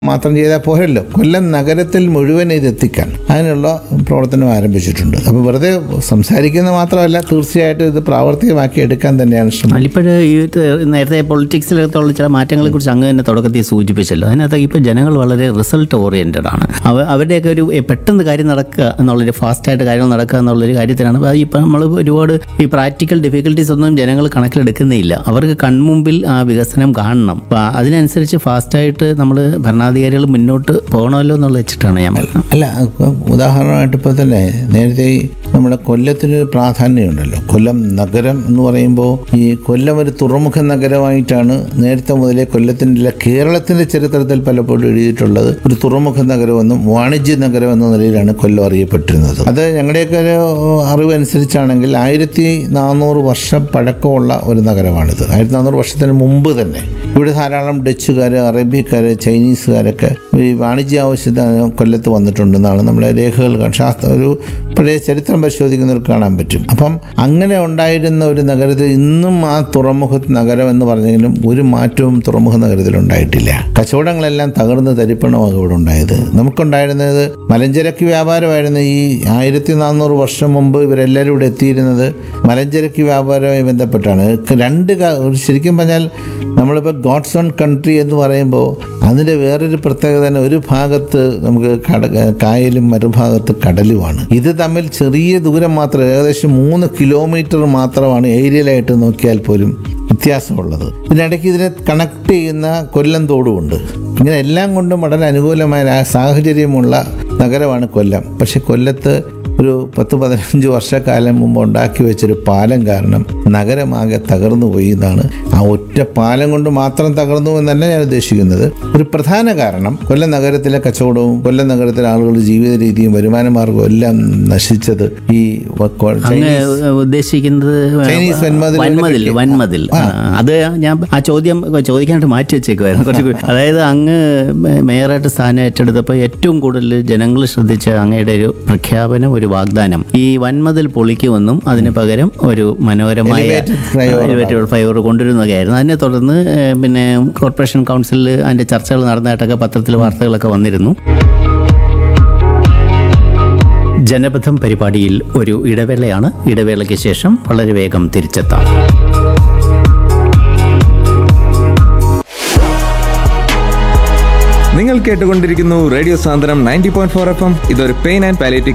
മാത്രം ചെയ്താൽ പോരല്ലോ കൊല്ലം നഗരത്തിൽ മുഴുവൻ ഇത് എത്തിക്കാൻ അതിനുള്ള പ്രവർത്തനം ആരംഭിച്ചിട്ടുണ്ട് അപ്പോൾ വെറുതെ സംസാരിക്കുന്ന മാത്രമല്ല തീർച്ചയായിട്ടും ഇത് പ്രാവർത്തികമാക്കി എടുക്കാൻ തന്നെയാണ് ശ്രമം അല്ലിപ്പോഴ് ഈ ത- നേരത്തെ പൊളിറ്റിക്സിലുള്ള ചില മാറ്റങ്ങളെ കുറിച്ച് അങ്ങ് തന്നെ തുടക്കത്തിൽ സൂചിപ്പിച്ചല്ലോ അതിനകത്ത് ഇപ്പോൾ ജനങ്ങൾ വളരെ റിസൾട്ട് ഓറിയന്റഡ് ആണ് അവ അവരുടെയൊക്കെ ഒരു എ, പെട്ടെന്ന് കാര്യം നടക്കുക എന്നുള്ളൊരു ഫാസ്റ്റായിട്ട് കാര്യങ്ങൾ നടക്കുക എന്നുള്ളൊരു കാര്യത്തിലാണ് അപ്പോൾ ഇപ്പം നമ്മൾ ഒരുപാട് ഈ പ്രാക്ടിക്കൽ ഡിഫിക്കൽട്ടീസ് ഒന്നും ജനങ്ങൾ കണക്കിലെടുക്കുന്നില്ല അവർക്ക് കൺമുമ്പിൽ ആ വികസനം കാണണം അപ്പോൾ അതിനനുസരിച്ച് ഫാസ്റ്റായിട്ട് നമ്മൾ ഭരണാധികാരികൾ മുന്നോട്ട് പോകണമല്ലോ എന്നുള്ള വെച്ചിട്ടാണ് ഞാൻ പറയുന്നത് അല്ല ഇപ്പം ഉദാഹരണമായിട്ട് ഇപ്പോൾ തന്നെ നേരത്തെ ഈ നമ്മുടെ കൊല്ലത്തിന് പ്രാധാന്യമുണ്ടല്ലോ കൊല്ലം നഗരം എന്ന് പറയുമ്പോൾ ഈ കൊല്ലം ഒരു തുറമുഖ നഗരമായിട്ടാണ് നേരത്തെ മുതലേ കൊല്ലത്തിൻ്റെ കേരളത്തിൻ്റെ ചരിത്രത്തിൽ പലപ്പോഴും എഴുതിയിട്ടുള്ളത് ഒരു തുറമുഖ നഗരമെന്നും വാണിജ്യ നഗരം എന്ന നിലയിലാണ് കൊല്ലം അറിയപ്പെട്ടിരുന്നത് അത് ഞങ്ങളുടെയൊക്കെ ഒരു അറിവ് അനുസരിച്ചാണെങ്കിൽ ആയിരത്തി നാനൂറ് വർഷം പഴക്കമുള്ള ഒരു നഗരമാണിത് ആയിരത്തി നാനൂറ് വർഷത്തിന് മുമ്പ് തന്നെ ഇവിടെ ധാരാളം ഡച്ചുകാർ അറേബ്യക്കാർ ചൈനീസുകാരൊക്കെ ഈ വാണിജ്യ ആവശ്യത്തിന് കൊല്ലത്ത് വന്നിട്ടുണ്ടെന്നാണ് നമ്മളെ രേഖകൾ കാ- ശാസ്ത്ര ഒരു പഴയ ചരിത്രം പരിശോധിക്കുന്നവർക്ക് കാണാൻ പറ്റും അപ്പം അങ്ങനെ ഉണ്ടായിരുന്ന ഒരു നഗരത്തിൽ ഇന്നും ആ തുറമുഖ നഗരം എന്ന് പറഞ്ഞെങ്കിലും ഒരു മാറ്റവും തുറമുഖ നഗരത്തിൽ ഉണ്ടായിട്ടില്ല കച്ചവടങ്ങളെല്ലാം തകർന്ന് തരിപ്പണമാണ് ഇവിടെ ഉണ്ടായത് നമുക്കുണ്ടായിരുന്നത് മലഞ്ചരക്ക് വ്യാപാരമായിരുന്നു ഈ ആയിരത്തി നാനൂറ് വർഷം മുമ്പ് ഇവരെല്ലാവരും ഇവിടെ എത്തിയിരുന്നത് മലഞ്ചരക്ക് വ്യാപാരവുമായി ബന്ധപ്പെട്ടാണ് ക- രണ്ട് ക- ശരിക്കും പറഞ്ഞാൽ നമ്മളിപ്പോൾ ഗോഡ്സ് ഓൺ കൺട്രി എന്ന് പറയുമ്പോൾ അതിൻ്റെ വേറൊരു പ്രത്യേകത തന്നെ ഒരു ഭാഗത്ത് നമുക്ക് കട കായലും മറുഭാഗത്ത് കടലുമാണ് ഇത് തമ്മിൽ ചെറിയ ദൂരം മാത്രം ഏകദേശം മൂന്ന് കിലോമീറ്റർ മാത്രമാണ് ഏരിയയിലായിട്ട് നോക്കിയാൽ പോലും വ്യത്യാസമുള്ളത് ഇതിനിടയ്ക്ക് ഇതിനെ കണക്ട് ചെയ്യുന്ന കൊല്ലം തോടുമുണ്ട് ഇങ്ങനെ എല്ലാം കൊണ്ടും വളരെ അനുകൂലമായ ആ സാഹചര്യമുള്ള നഗരമാണ് കൊല്ലം പക്ഷെ കൊല്ലത്ത് ഒരു പത്ത് പതിനഞ്ച് വർഷക്കാലം മുമ്പ് ഉണ്ടാക്കി വെച്ചൊരു പാലം കാരണം നഗരമാകെ തകർന്നു പോയി എന്നാണ് ആ ഒറ്റ പാലം കൊണ്ട് മാത്രം തകർന്നു എന്നല്ല ഞാൻ ഉദ്ദേശിക്കുന്നത് ഒരു പ്രധാന കാരണം കൊല്ലം നഗരത്തിലെ കച്ചവടവും കൊല്ലം നഗരത്തിലെ ആളുകളുടെ ജീവിത രീതിയും വരുമാന മാർഗവും എല്ലാം നശിച്ചത് ഈ വ- കൊ- അങ്ങ് ചൈനീസ് ഉദ്ദേശിക്കുന്നത് ചൈനീസ് വൻമതിൽ വൻമതിൽ വൻമതിൽ ആ, അത് ഞാൻ ആ ചോദ്യം ചോദിക്കാനായിട്ട് മാറ്റി വെച്ചേക്കുമായിരുന്നു കുറച്ച് കൂ- അതായത് അങ്ങ് മേ- മേയറായിട്ട് സ്ഥാനം ഏറ്റെടുത്തപ്പോൾ ഏറ്റവും കൂടുതൽ ജനങ്ങൾ ശ്രദ്ധിച്ച അങ്ങയുടെ ഒരു പ്രഖ്യാപനം ഒരു വാഗ്ദാനം ഈ വൻമതിൽ പൊളിക്കുമെന്നും അതിന് പകരം ഒരു മനോഹരമായ Elevated flyover എലിവേറ്റഡ് ഫ്ലൈഓവർ കൊണ്ടുവരുന്നതൊക്കെയായിരുന്നു അതിനെ തുടർന്ന് ഏഹ്, പിന്നെ കോർപ്പറേഷൻ കൗൺസിലിൽ അതിന്റെ ചർച്ചകൾ നടന്നതായിട്ടൊക്കെ പത്രത്തിൽ വാർത്തകളൊക്കെ വന്നിരുന്നു ജനപഥം പരിപാടിയിൽ ഒരു ഇടവേളയാണ് ഇടവേളയ്ക്ക് ശേഷം വളരെ വേഗം തിരിച്ചെത്താം നിങ്ങൾ കേട്ടുകൊണ്ടിരിക്കുന്നു radio Sandram ninety point four F M ഇതൊരു പെയിൻ ആൻഡ് പാലിയേറ്റീവ്